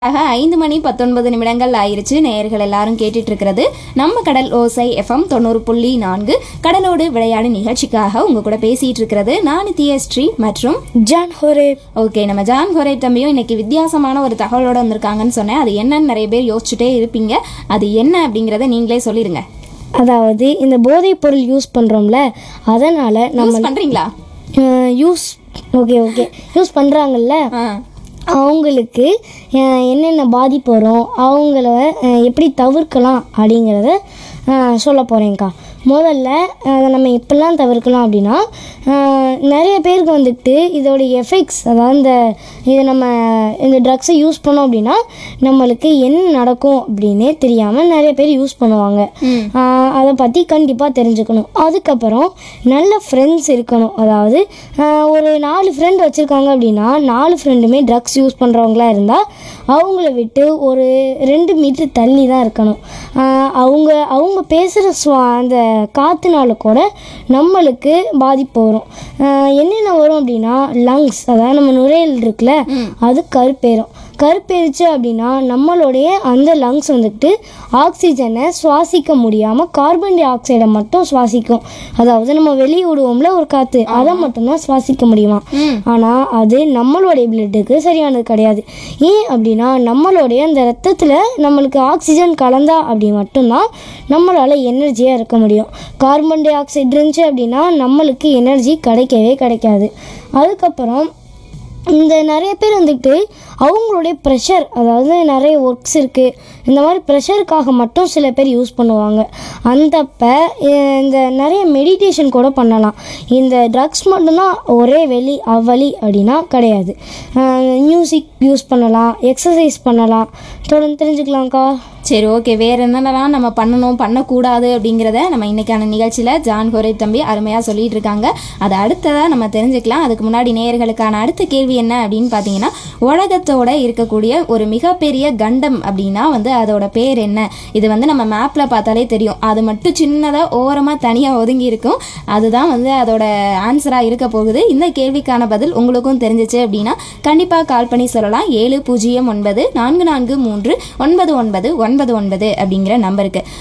ஆக ஐந்து மணி பத்தொன்பது நிமிடங்கள் ஆயிருச்சு நேயர்கள் எல்லாரும் கேட்டுட்டு இருக்கிறது நம்ம கடல் ஓசை எஃப்எம் தொண்ணூறு புள்ளி நான்கு கடலோடு விளையாடு நிகழ்ச்சிக்காக உங்க கூட பேசிட்டு இருக்கிறது நான் ஸ்ரீ மற்றும் ஜான் ஹோரே ஓகே நம்ம ஜான் ஹொரே தம்பியும் இன்னைக்கு வித்தியாசமான ஒரு தகவலோட வந்திருக்காங்கன்னு சொன்னேன் அது என்னன்னு நிறைய பேர் யோசிச்சுட்டே இருப்பீங்க அது என்ன அப்படிங்கறத நீங்களே சொல்லிருங்க அதாவது இந்த போதைப் பொருள் யூஸ் பண்ணுறோம்ல அதனால் நம்ம யூஸ் பண்றீங்களா யூஸ் ஓகே ஓகே யூஸ் பண்ணுறாங்கல்ல ஆ. அவங்களுக்கு அஹ், என்னென்ன பாதிப்பு வரும் அவங்கள அஹ், எப்படி தவிர்க்கலாம் அப்படிங்கிறத அஹ், சொல்ல போகிறேங்க்கா முதல்ல அஹ், நம்ம எப்படிலாம் தவிர்க்கலாம் அப்படின்னா அஹ், நிறைய பேருக்கு வந்துட்டு இதோட எஃபெக்ட்ஸ் அதாவது இந்த இது நம்ம இந்த ட்ரக்ஸை யூஸ் பண்ணோம் அப்படின்னா நம்மளுக்கு என்ன நடக்கும் அப்படின்னே தெரியாமல் நிறைய பேர் யூஸ் பண்ணுவாங்க ம். ஆஹ் அதை பற்றி கண்டிப்பாக தெரிஞ்சுக்கணும் அதுக்கப்புறம் நல்ல ஃப்ரெண்ட்ஸ் இருக்கணும் அதாவது ஆஹ் ஒரு நாலு ஃப்ரெண்ட் வச்சுருக்காங்க அப்படின்னா நாலு ஃப்ரெண்டுமே ட்ரக்ஸ் யூஸ் பண்ணுறவங்களா இருந்தால் அவங்கள விட்டு ஒரு ரெண்டு மீட்டர் தள்ளி தான் இருக்கணும் ஆஹ் அவங்க அவங்க பேசுகிற ஸ்வா அந்த காற்றுனால கூட நம்மளுக்கு பாதிப்பு வரும் ஆஹ் என்னென்ன வரும் அப்படின்னா லங்ஸ் அதாவது நம்ம நுரையீரல் இருக்குல்ல அது கருப்பேறும் கருப்பேறிச்சு அப்படின்னா நம்மளுடைய அந்த லங்ஸ் வந்துட்டு ஆக்சிஜனை சுவாசிக்க முடியாமல் கார்பன் டை ஆக்சைடை மட்டும் சுவாசிக்கும் அதாவது நம்ம வெளியே விடுவோம்ல ஒரு காற்று அதை மட்டும்தான் சுவாசிக்க முடியுமா ம். ஆனால் அது நம்மளுடைய பிளட்டுக்கு சரியானது கிடையாது ஏன் அப்படின்னா நம்மளுடைய அந்த ரத்தத்தில் நம்மளுக்கு ஆக்சிஜன் கலந்தா அப்படி மட்டும்தான் நம்மளால் எனர்ஜியாக இருக்க முடியும் கார்பன் டை ஆக்சைடு இருந்துச்சு அப்படின்னா நம்மளுக்கு எனர்ஜி கிடைக்கவே கிடைக்காது அதுக்கப்புறம் இந்த நிறைய பேர் வந்துட்டு அவங்களுடைய ப்ரெஷர் அதாவது நிறைய ஒர்க்ஸ் இருக்குது இந்த மாதிரி ப்ரெஷருக்காக மட்டும் சில பேர் யூஸ் பண்ணுவாங்க அந்தப்ப அஹ், இந்த நிறைய மெடிடேஷன் கூட பண்ணலாம் இந்த ட்ரக்ஸ் மட்டும்தான் ஒரே வெளி அவ்வழி அப்படின்னா கிடையாது மியூசிக் யூஸ் பண்ணலாம் எக்ஸசைஸ் பண்ணலாம் தொடர்ந்து தெரிஞ்சுக்கலாம்க்கா சரி ஓகே வேற என்னென்னலாம் நம்ம பண்ணணும் பண்ணக்கூடாது அப்படிங்கிறத நம்ம இன்னைக்கான நிகழ்ச்சியில் ஜான் ஹொரே தம்பி அருமையாக சொல்லிட்டு இருக்காங்க அதை அடுத்ததாக நம்ம தெரிஞ்சுக்கலாம் அதுக்கு முன்னாடி நேயர்களுக்கான அடுத்த கேள்வி என்ன அப்படின்னு பார்த்தீங்கன்னா உலகத்தோட இருக்கக்கூடிய ஒரு மிகப்பெரிய கண்டம் அப்படின்னா வந்து அதோட பேர் என்ன இது வந்து நம்ம மேப்பில் பார்த்தாலே தெரியும் அது மட்டும் சின்னதாக ஓரமாக தனியாக ஒதுங்கி இருக்கும் அதுதான் வந்து அதோட ஆன்சராக இருக்க போகுது இந்த கேள்விக்கான பதில் உங்களுக்கும் தெரிஞ்சிச்சு அப்படின்னா கண்டிப்பாக கால் பண்ணி சொல்லலாம் ஏழு பூஜ்ஜியம் ஒன்பது நான்கு நான்கு மூன்று ஒன்பது ஒன்பது ஒன்பது ஒன்பது அப்படிங்கிற நம்பருக்கு